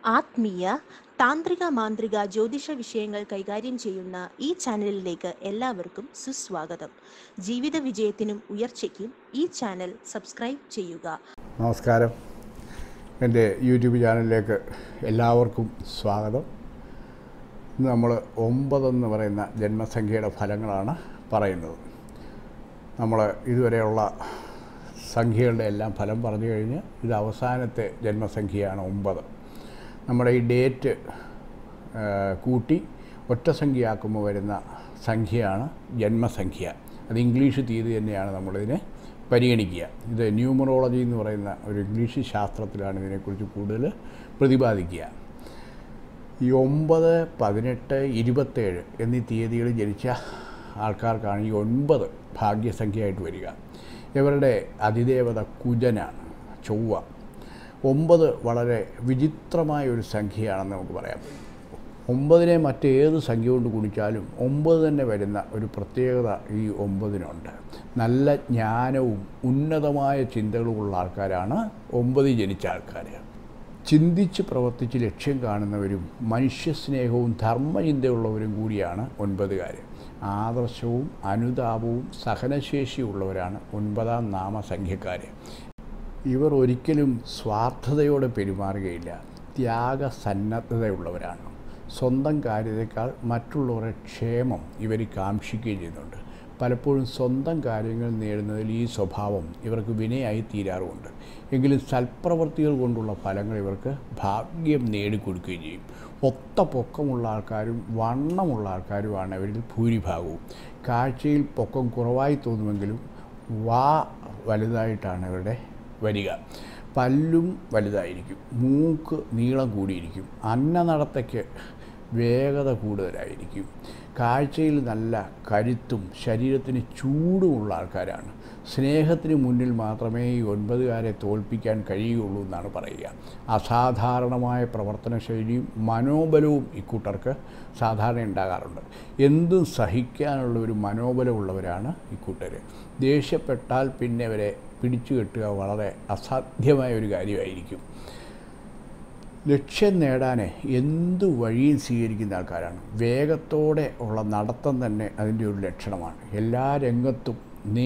ആത്മീയ താന്ത്രിക മാന്ത്രിക ജ്യോതിഷ വിഷയങ്ങൾ കൈകാര്യം ചെയ്യുന്ന ഈ ചാനലിലേക്ക് എല്ലാവർക്കും സുസ്വാഗതം ജീവിത വിജയത്തിനും ഉയർച്ചയ്ക്കും ഈ ചാനൽ സബ്സ്ക്രൈബ് ചെയ്യുക നമസ്കാരം എൻ്റെ യൂട്യൂബ് ചാനലിലേക്ക് എല്ലാവർക്കും സ്വാഗതം ഇന്ന് നമ്മൾ ഒമ്പതെന്ന് പറയുന്ന ജന്മസംഖ്യയുടെ ഫലങ്ങളാണ് പറയുന്നത് നമ്മൾ ഇതുവരെയുള്ള സംഖ്യകളുടെ എല്ലാം ഫലം പറഞ്ഞു കഴിഞ്ഞ് ഇത് അവസാനത്തെ ജന്മസംഖ്യയാണ് ഒമ്പത് നമ്മുടെ ഈ ഡേറ്റ് ആ, കൂട്ടി ഒറ്റ സംഖ്യയാക്കുമ്പോൾ വരുന്ന സംഖ്യയാണ് ജന്മസംഖ്യ അത് ഇംഗ്ലീഷ് തീയതി തന്നെയാണ് നമ്മളിതിനെ പരിഗണിക്കുക ഇത് ന്യൂമറോളജി എന്ന് പറയുന്ന ഒരു ഇംഗ്ലീഷ് ശാസ്ത്രത്തിലാണ് ഇതിനെക്കുറിച്ച് കൂടുതൽ പ്രതിപാദിക്കുക ഈ ഒമ്പത് പതിനെട്ട് ഇരുപത്തേഴ് എന്നീ തീയതികളിൽ ജനിച്ച ആൾക്കാർക്കാണ് ഈ ഒൻപത് ഭാഗ്യസംഖ്യയായിട്ട് വരിക ഇവരുടെ അതിദേവത കുജനാണ് ചൊവ്വ ഒമ്പത് വളരെ വിചിത്രമായ ഒരു സംഖ്യയാണെന്ന് നമുക്ക് പറയാം ഒമ്പതിനെ മറ്റേത് സംഖ്യ കൊണ്ട് ഗുണിച്ചാലും ഒമ്പത് തന്നെ വരുന്ന ഒരു പ്രത്യേകത ഈ ഒമ്പതിനുണ്ട് നല്ല ജ്ഞാനവും ഉന്നതമായ ചിന്തകളുമുള്ള ആൾക്കാരാണ് ഒമ്പതിൽ ജനിച്ച ആൾക്കാർ ചിന്തിച്ച് പ്രവർത്തിച്ച് ലക്ഷ്യം കാണുന്നവരും മനുഷ്യസ്നേഹവും ധർമ്മചിന്തയുള്ളവരും കൂടിയാണ് ഒൻപതുകാർ ആദർശവും അനുതാപവും സഹനശേഷിയുള്ളവരാണ് ഒൻപതാം നാമസംഖ്യക്കാർ ഇവർ ഒരിക്കലും സ്വാർത്ഥതയോടെ പെരുമാറുകയില്ല ത്യാഗസന്നദ്ധതയുള്ളവരാണ് സ്വന്തം കാര്യത്തെക്കാൾ മറ്റുള്ളവരുടെ ക്ഷേമം ഇവർ കാക്ഷിക്കുകയും ചെയ്യുന്നുണ്ട് പലപ്പോഴും സ്വന്തം കാര്യങ്ങൾ നേടുന്നതിൽ ഈ സ്വഭാവം ഇവർക്ക് വിനയായി തീരാറുമുണ്ട് എങ്കിലും സൽപ്രവർത്തികൾ കൊണ്ടുള്ള ഫലങ്ങൾ ഇവർക്ക് ഭാഗ്യം നേടിക്കൊടുക്കുകയും ചെയ്യും ഒത്ത പൊക്കമുള്ള ആൾക്കാരും വണ്ണമുള്ള ആൾക്കാരുമാണ് ഇവരിൽ ഭൂരിഭാഗവും കാഴ്ചയിൽ പൊക്കം കുറവായി തോന്നുമെങ്കിലും വാ വലുതായിട്ടാണ് ഇവരുടെ വരിക പല്ലും വലുതായിരിക്കും മൂക്ക് നീളം കൂടിയിരിക്കും അന്നനടത്തയ്ക്ക് വേഗത കൂടുതലായിരിക്കും കാഴ്ചയിൽ നല്ല കരുത്തും ശരീരത്തിന് ചൂടുമുള്ള ആൾക്കാരാണ് സ്നേഹത്തിന് മുന്നിൽ മാത്രമേ ഈ ഒൻപതുകാരെ തോൽപ്പിക്കാൻ കഴിയുകയുള്ളൂ എന്നാണ് പറയുക അസാധാരണമായ പ്രവർത്തന ശൈലിയും മനോബലവും ഇക്കൂട്ടർക്ക് സാധാരണ ഉണ്ടാകാറുണ്ട് എന്തും സഹിക്കാനുള്ള ഒരു മനോബലമുള്ളവരാണ് ഇക്കൂട്ടർ ദേഷ്യപ്പെട്ടാൽ പിന്നെ അവരെ പിടിച്ചു കെട്ടുക വളരെ അസാധ്യമായ ഒരു കാര്യമായിരിക്കും ലക്ഷ്യം നേടാൻ എന്തു വഴിയും സ്വീകരിക്കുന്ന ആൾക്കാരാണ് വേഗത്തോടെ ഉള്ള നടത്തം തന്നെ അതിൻ്റെ ഒരു ലക്ഷണമാണ് എല്ലാ രംഗത്തും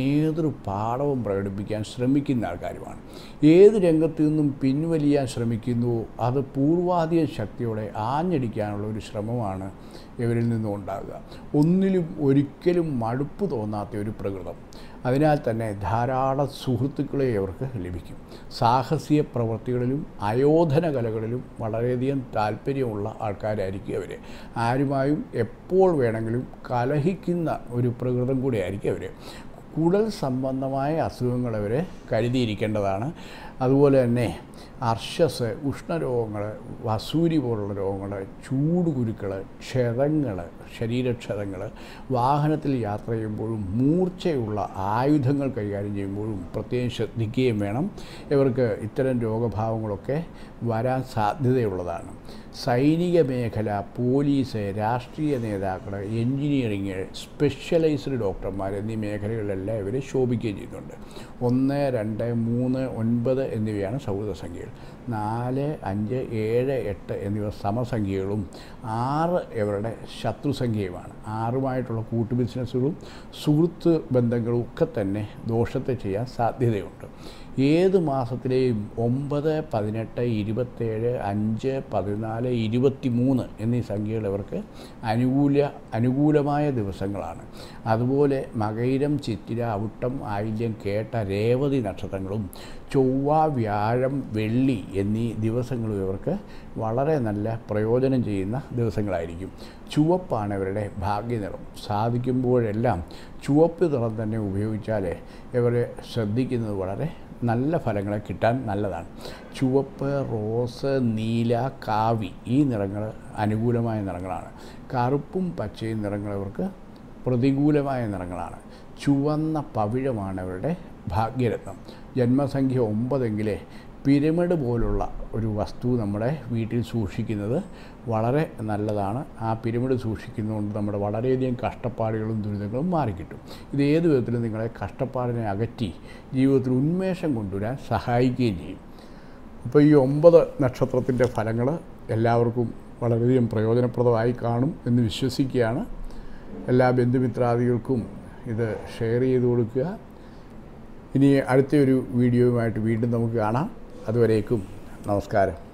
നേതൃപാഠവും പ്രകടിപ്പിക്കാൻ ശ്രമിക്കുന്ന ആൾക്കാരുമാണ് ഏത് രംഗത്തു നിന്നും പിൻവലിയാൻ ശ്രമിക്കുന്നുവോ അത് പൂർവാധിക ശക്തിയോടെ ആഞ്ഞടിക്കാനുള്ള ഒരു ശ്രമമാണ് ഇവരിൽ നിന്നും ഉണ്ടാകുക ഒന്നിലും ഒരിക്കലും മടുപ്പ് തോന്നാത്ത ഒരു പ്രകൃതം അതിനാൽ തന്നെ ധാരാളം സുഹൃത്തുക്കളെ അവർക്ക് ലഭിക്കും സാഹസിക പ്രവൃത്തികളിലും അയോധന കലകളിലും വളരെയധികം താല്പര്യമുള്ള ആൾക്കാരായിരിക്കും അവർ ആരുമായും എപ്പോൾ വേണമെങ്കിലും കലഹിക്കുന്ന ഒരു പ്രകൃതം കൂടിയായിരിക്കും അവർ കുടൽ സംബന്ധമായ അസുഖങ്ങൾ അവർ കരുതിയിരിക്കേണ്ടതാണ് അതുപോലെ തന്നെ അർശസ് ഉഷ്ണരോഗങ്ങൾ വസൂരി പോലുള്ള രോഗങ്ങൾ ചൂടുകുരുക്കൾ ക്ഷതങ്ങൾ ശരീരക്ഷതങ്ങൾ വാഹനത്തിൽ യാത്ര ചെയ്യുമ്പോഴും മൂർച്ചയുള്ള ആയുധങ്ങൾ കൈകാര്യം ചെയ്യുമ്പോഴും പ്രത്യേകം ശ്രദ്ധിക്കുകയും വേണം ഇവർക്ക് ഇത്തരം രോഗഭാവങ്ങളൊക്കെ വരാൻ സാധ്യതയുള്ളതാണ് സൈനിക മേഖല പോലീസ് രാഷ്ട്രീയ നേതാക്കൾ എൻജിനീയറിങ് സ്പെഷ്യലൈസ്ഡ് ഡോക്ടർമാർ എന്നീ മേഖലകളിലെല്ലാം ഇവർ ശോഭിക്കുകയും ചെയ്യുന്നുണ്ട് ഒന്ന് രണ്ട് മൂന്ന് ഒൻപത് എന്നിവയാണ് സൗഹൃദ സംഖ്യകൾ നാല് അഞ്ച് ഏഴ് എട്ട് എന്നിവ സമസംഖ്യകളും ആറ് ഇവരുടെ ശത്രുസംഖ്യയുമാണ് ആറുമായിട്ടുള്ള കൂട്ടു ബിസിനസ്സുകളും സുഹൃത്ത് ബന്ധങ്ങളും ഒക്കെ തന്നെ ദോഷത്തെ ചെയ്യാൻ സാധ്യതയുണ്ട് ഏത് മാസത്തിലെയും ഒമ്പത് പതിനെട്ട് ഇരുപത്തേഴ് അഞ്ച് പതിനാല് ഇരുപത്തി മൂന്ന് എന്നീ സംഖ്യകൾ ഇവർക്ക് അനുകൂല അനുകൂലമായ ദിവസങ്ങളാണ് അതുപോലെ മകയിരം ചിത്തിര അവിട്ടം ആയില്യം കേട്ട രേവതി നക്ഷത്രങ്ങളും ചൊവ്വ വ്യാഴം വെള്ളി എന്നീ ദിവസങ്ങളും ഇവർക്ക് വളരെ നല്ല പ്രയോജനം ചെയ്യുന്ന ദിവസങ്ങളായിരിക്കും ചുവപ്പാണ് ഇവരുടെ ഭാഗ്യനിറം സാധിക്കുമ്പോഴെല്ലാം ചുവപ്പ് നിറം തന്നെ ഉപയോഗിച്ചാൽ ഇവർ ശ്രദ്ധിക്കുന്നത് വളരെ നല്ല ഫലങ്ങളെ കിട്ടാൻ നല്ലതാണ് ചുവപ്പ് റോസ് നീല കാവി ഈ നിറങ്ങൾ അനുകൂലമായ നിറങ്ങളാണ് കറുപ്പും പച്ചയും നിറങ്ങൾ ഇവർക്ക് പ്രതികൂലമായ നിറങ്ങളാണ് ചുവന്ന പവിഴമാണ് അവരുടെ ഭാഗ്യരത്നം ജന്മസംഖ്യ ഒമ്പതെങ്കിലേ പിരമിഡ് പോലുള്ള ഒരു വസ്തു നമ്മുടെ വീട്ടിൽ സൂക്ഷിക്കുന്നത് വളരെ നല്ലതാണ് ആ പിരമിഡ് സൂക്ഷിക്കുന്നതുകൊണ്ട് നമ്മുടെ വളരെയധികം കഷ്ടപ്പാടുകളും ദുരിതങ്ങളും മാറിക്കിട്ടും ഇത് ഏത് വിധത്തിലും നിങ്ങളെ കഷ്ടപ്പാടിനെ അകറ്റി ജീവിതത്തിൽ ഉന്മേഷം കൊണ്ടുവരാൻ സഹായിക്കുകയും ചെയ്യും അപ്പോൾ ഈ ഒമ്പത് നക്ഷത്രത്തിൻ്റെ ഫലങ്ങൾ എല്ലാവർക്കും വളരെയധികം പ്രയോജനപ്രദമായി കാണും എന്ന് വിശ്വസിക്കുകയാണ് എല്ലാ ബന്ധുമിത്രാദികൾക്കും ഇത് ഷെയർ ചെയ്ത് കൊടുക്കുക ഇനി അടുത്തൊരു വീഡിയോയുമായിട്ട് വീണ്ടും നമുക്ക് കാണാം അതുവരേക്കും നമസ്കാരം